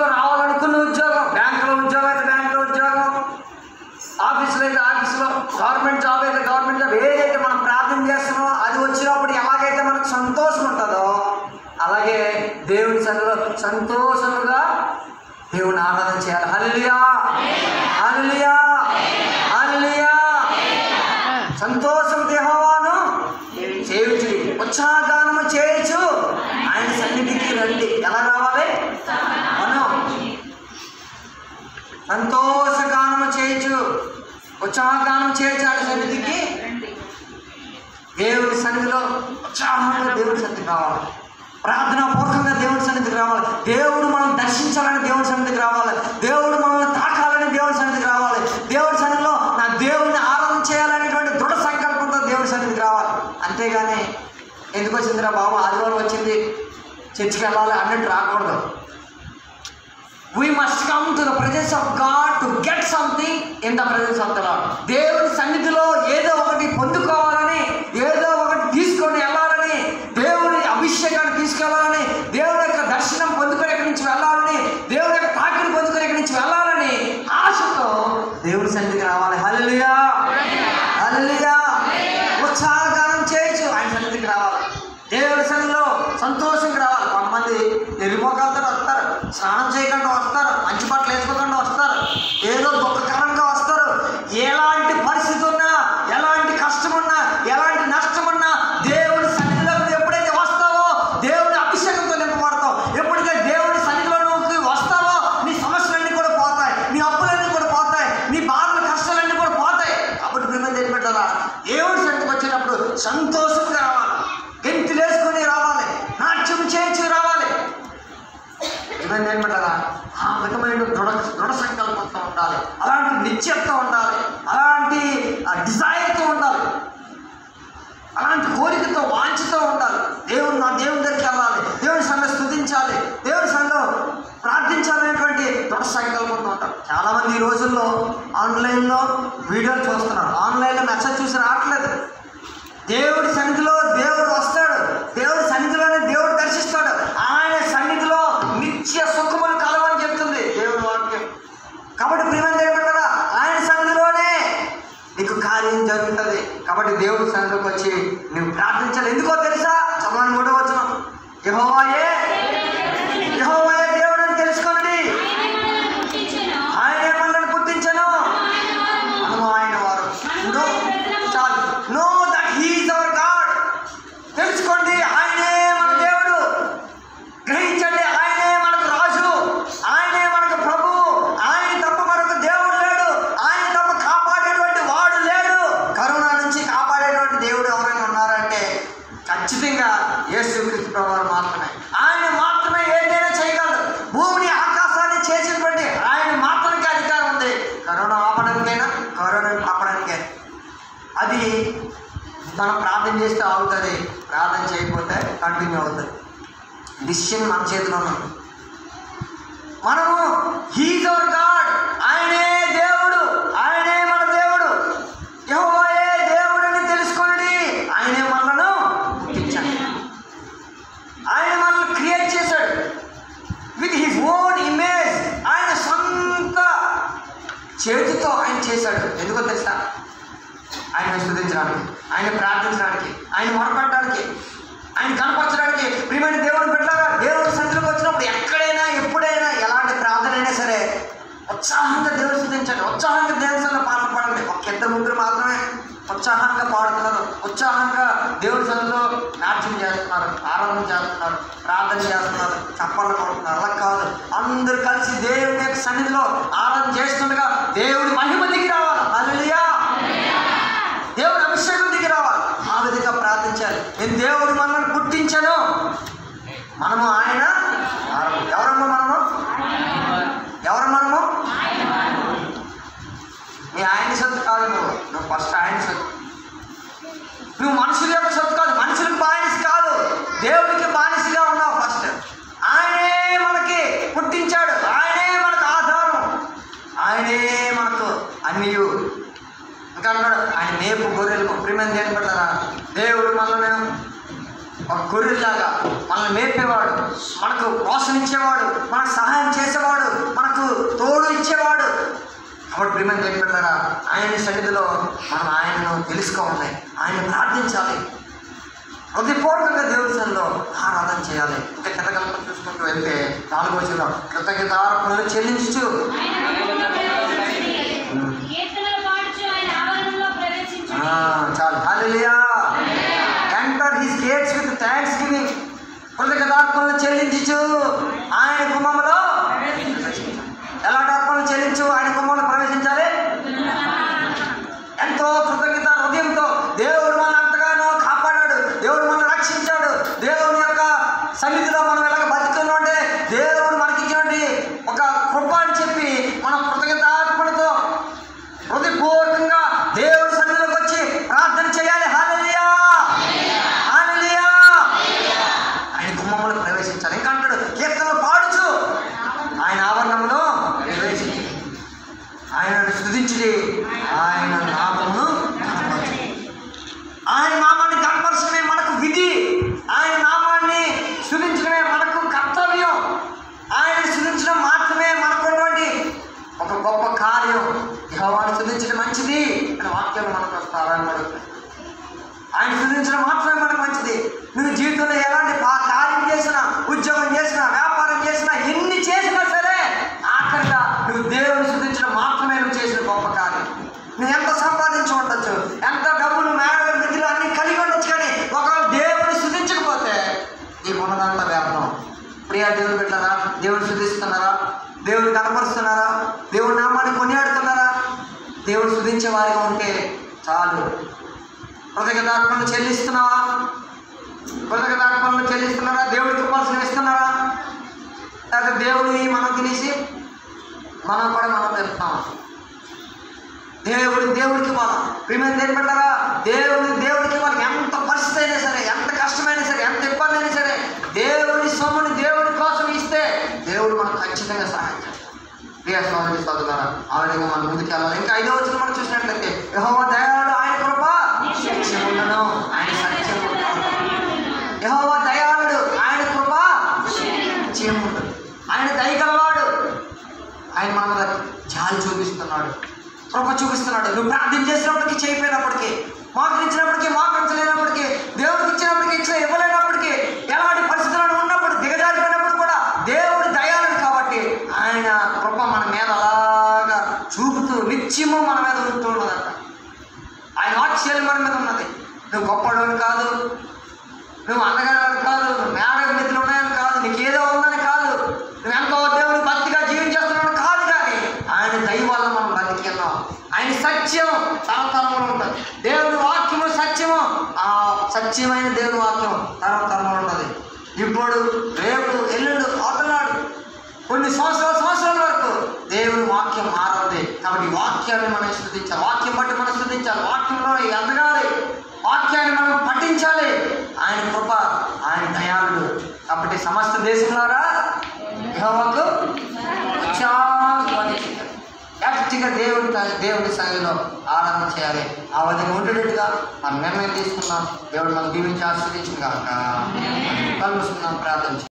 జీవితంలో రావాలనుకున్న ఉద్యోగం బ్యాంకులో ఉద్యోగం అయితే బ్యాంకులో ఉద్యోగం ఆఫీసులో అయితే ఆఫీసులో గవర్నమెంట్ జాబ్ అయితే గవర్నమెంట్ జాబ్ ఏదైతే మనం ప్రార్థన చేస్తున్నామో అది వచ్చినప్పుడు ఎలాగైతే మనకు సంతోషం ఉంటుందో అలాగే దేవుని సన్నిధిలో సంతోషముగా దేవుని ఆరాధన చేయాలి హల్లియా హల్లియా హల్లియా సంతోషం దేహవాను చేయుచు ఉత్సాహగానము చేయొచ్చు ఆయన సన్నిధికి రండి ఎలా రావాలి మనం సంతోషగానము చేయొచ్చు ఉత్సాహగానం చేయొచ్చు ఆయన సన్నిధికి దేవుడి సన్నిధిలో ఉత్సాహంగా దేవుడి సన్నిధికి రావాలి ప్రార్థనాపూర్వకంగా దేవుడి సన్నిధికి రావాలి దేవుడు మనం దర్శించాలని దేవుడి సన్నిధికి రావాలి దేవుడు మనల్ని తాకాలని దేవుడి సన్నిధికి రావాలి దేవుడి సన్నిధిలో నా దేవుడిని ఆరాధన చేయాలనేటువంటి దృఢ సంకల్పంతో దేవుడి సన్నిధికి రావాలి అంతేగాని ఎందుకు వచ్చిందిరా బాబు ఆదివారం వచ్చింది చర్చికి వెళ్ళాలి అన్నట్టు రాకూడదు we must come to the presence of God to get something in the presence of the Lord దేవుని సన్నిధిలో ఏదో ఒకటి పొందుకోవాలని ఏదో ఒకటి తీసుకొని వెళ్ళాలని దేవుని అభిషేకాన్ని తీసుకెళ్ళాలని దేవుని యొక్క దర్శనం పొందుకొని ఇక్కడి నుంచి వెళ్ళాలని దేవుని యొక్క తాకిడి పొందుకొని ఇక్కడి నుంచి వెళ్ళాలని ఆశతో దేవుని సన్నిధికి రావాలి హల్లెలూయా హల్లెలూయా ఉత్సాహగానం చేయొచ్చు ఆయన సన్నిధికి రావాలి దేవుడి సన్నిధిలో సంతోషంగా రావాలి కొంతమంది ఎరిమొక్కలతో వస్తారు స్నానం చేయకుండా వస్తారు మంచి బట్టలు వేసుకోకుండా వస్తారు ఏదో దుఃఖకరంగా వస్తారు ఎలాంటి పరిస్థితి ఉన్నా ఎలాంటి కష్టం ఉన్నా ఎలాంటి నష్టం ఉన్నా దేవుడి సన్నిధిలోకి ఎప్పుడైతే వస్తావో దేవుడి అభిషేకంతో నింపబడతావు ఎప్పుడైతే దేవుడి సన్నిధిలోకి వస్తావో నీ సమస్యలన్నీ కూడా పోతాయి నీ అప్పులన్నీ కూడా పోతాయి నీ బాధలు కష్టాలన్నీ కూడా పోతాయి అప్పుడు మిమ్మల్ని ఏం పెట్టాలా దేవుడి సన్నిధికి వచ్చేటప్పుడు సంతోషంగా రావాలి గెంతులు వేసుకొని రావాలి నాట్యం చేయించి రావాలి ఇవన్నీ ఏమంటారా ఆ విధమైన దృఢ దృఢ సంకల్పంతో ఉండాలి అలాంటి నిశ్చయతో ఉండాలి అలాంటి డిజైర్తో ఉండాలి అలాంటి కోరికతో వాంఛతో ఉండాలి దేవుడు నా దేవుని దగ్గరికి వెళ్ళాలి దేవుని సన్నిలో స్థుతించాలి దేవుని సన్నిలో ప్రార్థించాలనేటువంటి దృఢ సంకల్పంతో ఉంటారు చాలామంది ఈ రోజుల్లో ఆన్లైన్లో వీడియోలు చూస్తున్నారు ఆన్లైన్లో మెసేజ్ చూసి రావట్లేదు దేవుడి సన్నిధిలో దేవుడు వస్తాడు దేవుడి సన్నిధిలోనే దేవుడు దర్శిస్తాడు ఆయన సన్నిధిలో నిత్య సుఖములు కలవని చెప్తుంది దేవుడి వాక్యం కాబట్టి ప్రియమైన ఏమంటారా ఆయన సన్నిధిలోనే నీకు కార్యం జరుగుతుంది కాబట్టి దేవుడి సన్నిధిలోకి వచ్చి నువ్వు ప్రార్థించాలి ఎందుకో తెలుసా చదవని కూడా వచ్చిన యహోవాయే యహోవాయే దేవుడు అని తెలుసుకోండి ఆయనే మనల్ని పుట్టించను మనము ఆయన వారు నో చాలు know that he is our God తెలుసుకోండి ఆయనే మన దేవుడు గ్రహించండి ఆయనే మనకు రాజు ఆయనే మనకు ప్రభు ఆయన తప్ప మరొక దేవుడు లేడు ఆయన తప్ప కాపాడేటువంటి వాడు లేడు కరోనా నుంచి కాపాడేటువంటి దేవుడు ఎవరైనా ఉన్నారంటే ఖచ్చితంగా యేసు క్రీస్తు వారు మాత్రమే ఆయన మాత్రమే ఏదైనా చేయగలడు భూమిని ఆకాశాన్ని చేసినటువంటి ఆయన మాత్రమే అధికారం ఉంది కరోనా ఆపడానికైనా కరోనా ఆపడానికైనా అది మనం ప్రార్థన చేస్తే ఆగుతుంది ప్రార్థన చేయకపోతే కంటిన్యూ అవుతుంది డిసిషన్ మన చేతిలో ఉంది మనము హీజ్ అవర్ గాడ్ ఆయనే దేవుడు ఆయనే మన దేవుడు యెహోవాయే దేవుడని తెలుసుకోండి ఆయనే మనలను పుట్టించాడు ఆయన మనల్ని క్రియేట్ చేశాడు విత్ హిజ్ ఓన్ ఇమేజ్ ఆయన సొంత చేతితో ఆయన చేశాడు ఎందుకో తెలుసా ఆయన స్థుతించడానికి ఆయన ప్రార్థించడానికి ఆయన మొరపెట్టడానికి ఆయన కనపరచడానికి ప్రియమైన దేవుని పెట్టారా దేవుని సన్నిధిలోకి వచ్చినప్పుడు ఎక్కడైనా ఎప్పుడైనా ఎలాంటి ప్రార్థన అయినా సరే ఉత్సాహంగా దేవుని స్థుతించండి ఉత్సాహంగా దేవుని సన్నిధిలో పాటలు పాడండి ఒక ఇద్దరు ముగ్గురు మాత్రమే ఉత్సాహంగా పాడుతున్నారు ఉత్సాహంగా దేవుని సన్నిధిలో నాట్యం చేస్తున్నారు ఆరాధన చేస్తున్నారు ప్రార్థన చేస్తున్నారు చప్పట్లు కొడుతున్నారు అలా కాదు అందరూ కలిసి దేవుని యొక్క సన్నిధిలో ఆరాధన చేస్తుండగా దేవుడి మహిమ దిగి రావాలి హల్లెలూయా దేవుని అభిషేకం దిగి రావాలి ఆ విధంగా ప్రార్థించాలి నేను దేవుడు మనల్ని పుట్టించను మనము ఆయన ఎవరమ్మా మనము ఎవరు మనము నీ ఆయన సొత్తు కాదు నువ్వు నువ్వు ఫస్ట్ ఆయన సొత్తు నువ్వు మనుషుల యొక్క సొత్తు కాదు మనుషులకు బానిస కాదు దేవుడికి బానిసగా ఉన్నావు ఫస్ట్ ఆయనే మనకి పుట్టించాడు ఆయనే మనకు ఆధారం ఆయనే మనకు అన్నియు ఇంకా అన్నాడు ఆయన మేపు గొర్రెలకు ప్రియమైన దేని పడ్డారా దేవుడు మనల్ని ఒక గొర్రెల్లాగా మనల్ని మేపేవాడు మనకు పోషణ ఇచ్చేవాడు మనకు సహాయం చేసేవాడు ప్రియమైన దేవుని బిడ్డలారా ఆయన సన్నిధిలో మనం ఆయనను తెలుసుకోవాలి ఆయన ప్రార్థించాలి హృదయపూర్వకంగా దేవుని సన్నిధిలో ఆరాధన చేయాలి ఇంకా కింద కనుక చూసుకుంటూ వెళ్తే నాలుగో వచ్చిన కృతజ్ఞతార్పణలు చెల్లించు కీర్తనలు పాడుచు ఆయన ఆవరణలో ప్రవేశించు ఆ, చాలు hallelujah enter his gates with thanksgiving కృతజ్ఞతార్పణలు చెల్లించు ఆయన కుమ్మంలో ఎలాంటి అర్పణలు చెల్లించు ఆయన కుమ్మంలో ప్రవేశించాలి ఎంతో కృతజ్ఞత హృదయంతో దేవుడు మన అంతగానో కాపాడాడు దేవుడు మనల్ని రక్షించాడు దేవుని యొక్క సన్నిధిలో మనం ఎలాగ బతుకుతున్నాం అంటే దేవుడు మనకిచ్చినటువంటి ఒక కృప అని చెప్పి మనం కృతజ్ఞతార్పణతో హృదయపూర్వకంగా దేవుడి సన్నిధిలోకి వచ్చి ప్రార్థన చేయాలి హాలలియా హాలలియా ఆయన గుమ్మంలో ప్రవేశించాలి ఇంకా అంటాడు కీర్తనలు పాడుచు ఆయన ఆవరణంలో ప్రవేశించి ఆయనను స్థుతించి ఆయన నామమును కనపరచు. ఆయన నామాన్ని కనపరచడమే మనకు విధి ఆయన నామాన్ని స్థుతించడమే మనకు కర్తవ్యం ఆయన స్థుతించడం మాత్రమే మనకున్నటువంటి ఒక గొప్ప కార్యం యెహోవాను స్థుతించడం మంచిది అనే వాక్యాలు మనకు వస్తారన్నాడు ఆయన స్థుతించడం మాత్రమే మనకు మంచిది నువ్వు జీవితంలో ఎలాంటి పా- కార్యం చేసినా ఉద్యోగం చేసినా వ్యాపారం చేసినా ఎన్ని చేసినా సరే ఆఖరిగా నువ్వు దేవుని స్థుతించడం మాత్రమే నువ్వు చేసిన గొప్ప కార్యం నువ్వు ఎంత సంపాదించి ఉండొచ్చు ఎంత డబ్బులు మేడల నిధులు అన్ని కలిగి ఉండొచ్చు కానీ ఒకవేళ దేవుని స్థుతించకపోతే నీకు ఉన్నదంతా వ్యాపారం ప్రియా దేవుని పెట్టారా దేవుని స్థుతిస్తున్నారా దేవుని కనపరుస్తున్నారా దేవుని నామాన్ని కొనియాడుతున్నారా దేవుని స్థుతించే వారిగా ఉంటే చాలు కృతజ్ఞతార్పణలు చెల్లిస్తున్నావా కృతజ్ఞతార్పణలు చెల్లిస్తున్నారా దేవుడికి ఇవ్వాల్సిన ఇస్తున్నారా లేకపోతే దేవుడు ఈ మనం తినేసి మనం కూడా మనం పెడతాం దేవుడు దేవుడికి ఇవ్వాలి ప్రియమైన దేని పెట్టారా దేవుడి దేవుడికి ఇవ్వాలి ఎంత పరిస్థితి అయినా సరే ఎంత కష్టమైనా సరే ఎంత ఇబ్బంది అయినా సరే దేవుడి సొమ్ముని దేవుడి కోసం ఇస్తే దేవుడు మనకు ఖచ్చితంగా సహాయం చేస్తాడు ప్రియ సోదరి సోదరులారా ఆ విధంగా మనం ముందుకు వెళ్ళాలి ఇంకా ఐదో వచ్చిన మనం చూసినట్లయితే యహోవ దయాళుడు ఆయన కృప నిత్యముండును. ఆయన సత్యము యహోవ దయాళుడు ఆయన కృప నిత్యముండును. ఆయన దయగలవాడు ఆయన మన మీద జాలి చూపిస్తున్నాడు కృప చూపిస్తున్నాడు నువ్వు ప్రార్థన చేసినప్పటికీ చేయకపోయినప్పటికీ మోకరించినప్పటికీ మోకరించలేనప్పటికీ దేవుడికి ఇచ్చినప్పటికీ ఇచ్చిన ఇవ్వలేనప్పటికీ ఎలాంటి పరిస్థితుల్లో ఉన్నప్పుడు దిగజారిపోయినప్పుడు కూడా దేవుడు దయాళుడు కాబట్టి ఆయన కృప మన మీద అలాగా చూపుతూ నిత్యము మన మీద ఉంటూ ఉన్నదట ఆయన వాక్యాలు మన మీద ఉన్నది నువ్వు గొప్పడని కాదు నువ్వు అందగాడని కాదు నువ్వు మేడ మిత్రులు ఉన్నాయని కాదు నీకు ఏదో ఉందని కాదు నువ్వు ఎంతో దేవుడు భక్తిగా జీవించేస్తున్నావు కాదు కానీ ఆయన దయ వల్ల మనం బతికెళ్ళాం ఆయన సత్యం తరతరంలో ఉంటుంది దేవుని వాక్యము సత్యము ఆ సత్యమైన దేవుని వాక్యం తరతరంలో ఉంటుంది ఇప్పుడు రేపు ఎల్లుండు అవతలాడు కొన్ని సంవత్సరాల సంవత్సరాల వరకు దేవుని వాక్యం మారదు కాబట్టి ఈ వాక్యాన్ని మనం స్థుతించాలి వాక్యం బట్టి మనం స్థుతించాలి వాక్యంలో ఎదగాలి వాక్యాన్ని మనం పఠించాలి ఆయన కృప ఆయన దయాళుడు కాబట్టి సమస్త దేశంలోరా యెహోవాకు ఉత్సాహధ్వని చేయాలి. గట్టిగా దేవుని దేవుని సన్నిధిలో ఆరాధన చేయాలి ఆ విధంగా ఉండేటట్టుగా మనం నిర్ణయం తీసుకున్నాం దేవుడు మనం దీవించి ఆస్వాదించిన కాక కలుస్తున్నాం ప్రార్థన చేయాలి.